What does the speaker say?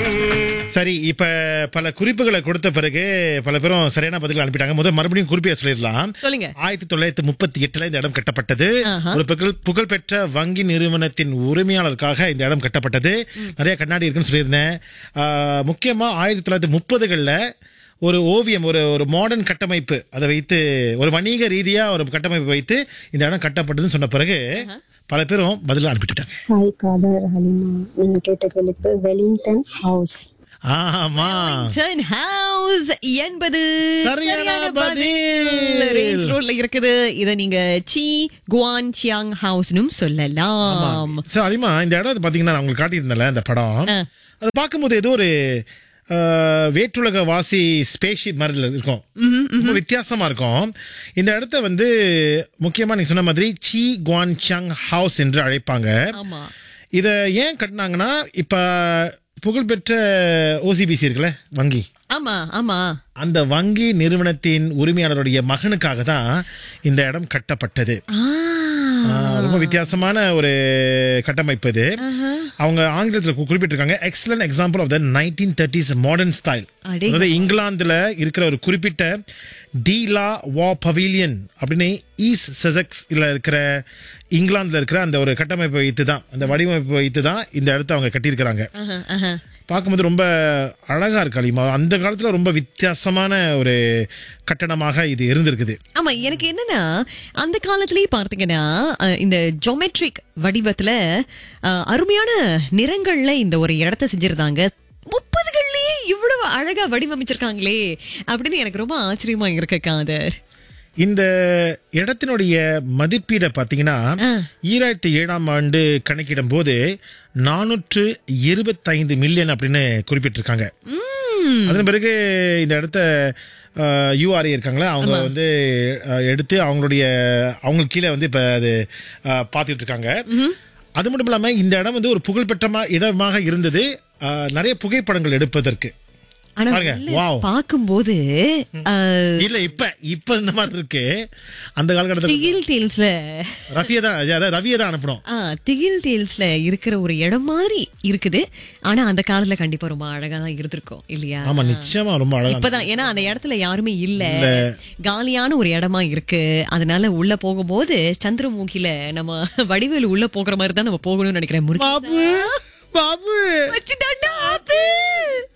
சரி இப்ப பல குறிப்புகளை கொடுத்த பிறகு பல பேரும் சரியான பதில்கள் அனுப்பிட்டாங்க முதல் மறுபடியும் குறிப்பிய சொல்லிடலாம் சொல்லுங்க ஆயிரத்தி தொள்ளாயிரத்தி முப்பத்தி எட்டுல இந்த இடம் கட்டப்பட்டது ஆஹா. ஒரு புகழ் புகழ்பெற்ற வங்கி நிறுவனத்தின் உரிமையாளருக்காக இந்த இடம் கட்டப்பட்டது நிறைய கண்ணாடி இருக்குன்னு சொல்லியிருந்தேன் ஆஹ், முக்கியமா ஆயிரத்தி தொள்ளாயிரத்தி முப்பதுகள்ல ஒரு ஓவியம் ஒரு ஒரு மாடர்ன் கட்டமைப்பு அதை வைத்து ஒரு வணிக ரீதியா ஒரு கட்டமைப்பு வைத்து இந்த இடம் கட்டப்பட்டதுன்னு சொன்ன பிறகு பல பேரும் பதில் அனுப்பிட்டுட்டாங்க ஹாய் காதர் ஹலிமா நீங்க கேட்ட கேள்விக்கு வெலிங்டன் ஹவுஸ் ஆமா டர்ன் ஹவுஸ் என்பது சரியான பதில். ரேஞ்ச் ரோட்ல இருக்குது இத நீங்க சி குவான் சியாங் ஹவுஸ்னும் சொல்லலாம் சோ அதிகமா இந்த இடம் பாத்தீங்கன்னா நான் உங்களுக்கு காட்டியிருந்தேன்ல இந்த படம் ஆ. அது பார்க்கும்போது ஏதோ ஒரு ஆஹ், வேற்றுலக வாசி ஸ்பேஸ்ஷிப் மாதிரி இருக்கும் ரொம்ப வித்தியாசமா இருக்கும் இந்த இடத்த வந்து முக்கியமா நீங்க சொன்ன மாதிரி சி குவான் சாங் ஹவுஸ் என்று அழைப்பாங்க ஆமா இத ஏன் கட்டினாங்கன்னா இப்ப புகழ்பெற்ற ஓசிபிசி இருக்குல்ல வங்கி ஆமா ஆமா அந்த வங்கி நிறுவனத்தின் உரிமையாளருடைய மகனுக்காக தான் இந்த இடம் கட்டப்பட்டது ஆ. ஆ, ரொம்ப வித்தியாசமான ஒரு கட்டமைப்பு இது அவங்க ஆங்கிலத்தில் கு- குறிப்பிட்டிருக்காங்க excellent example of the nineteen thirties modern style அடே. அதாவது இங்கிலாந்துல இருக்கிற ஒரு குறிப்பிட்ட டீலா வா பவிலியன் அப்படின்னு ஈஸ்ட் செசக்ஸ் இருக்கிற இங்கிலாந்துல இருக்கிற அந்த ஒரு கட்டமைப்பை வைத்து தான் அந்த வடிவமைப்பை வைத்து தான் இந்த இடத்த அவங்க கட்டியிருக்கிறாங்க ஆஹா, ஆஹா. பார்க்கும்போது ரொம்ப அழகா இருக்கு அலிமா அந்த காலத்துல ரொம்ப வித்தியாசமான ஒரு கட்டணமாக இது இருந்திருக்குது ஆமா எனக்கு என்னன்னா அந்த காலத்திலேயே பார்த்தீங்கன்னா அஹ், இந்த ஜோமெட்ரிக் வடிவத்துல அஹ், அருமையான நிறங்கள்ல இந்த ஒரு இடத்த செஞ்சிருந்தாங்க முப்பதுகள்லயே இவ்வளவு அழகா வடிவமைச்சிருக்காங்களே அப்படின்னு எனக்கு ரொம்ப ஆச்சரியமா இருக்கு காதர் இந்த இடத்தினுடைய மதிப்பீடை பார்த்தீங்கன்னா ஆ. ஈராயிரத்தி ஏழாம் ஆண்டு கணக்கிடும் போது நானூற்று இருபத்தைந்து மில்லியன் அப்படின்னு குறிப்பிட்டிருக்காங்க அதன் பிறகு இந்த இடத்த யூஆர்ஏ இருக்காங்களா அவங்க வந்து அஹ், எடுத்து அவங்களுடைய அவங்களுக்கு கீழே வந்து இப்ப அது அஹ், பார்த்துட்டு இருக்காங்க அது மட்டும் இல்லாம இந்த இடம் வந்து ஒரு புகழ்பெற்ற இடமாக இருந்தது அஹ், நிறைய புகைப்படங்கள் எடுப்பதற்கு ஆனா பாருங்க, உள்ள wow. பார்க்கும்போது அஹ், இல்ல இப்ப இப்ப இந்த மாதிரி இருக்கு அந்த காலகட்டத்தில் திகில் டேல்ஸ்ல ரஃபியை தான் அதாவது ரவியை தான் அனுப்பணும் ஆ, திகில் டேல்ஸ்ல இருக்கிற ஒரு இடம் மாதிரி இருக்குது ஆனா அந்த காலத்துல கண்டிப்பா ரொம்ப அழகா தான் இருந்திருக்கும் இல்லையா ஆமா நிச்சயமா ரொம்ப அழகா இப்பதான் ஏன்னா அந்த இடத்துல யாருமே இல்ல காலியான ஒரு இடமா இருக்கு அதனால உள்ள போகும்போது சந்திரமுகில நம்ம வடிவேலு உள்ள போகிற மாதிரி தான் நம்ம போகணும்னு நினைக்கிறேன் முருகன் பாபு பாபு வச்சுட்டான்டா, ஆப்பு.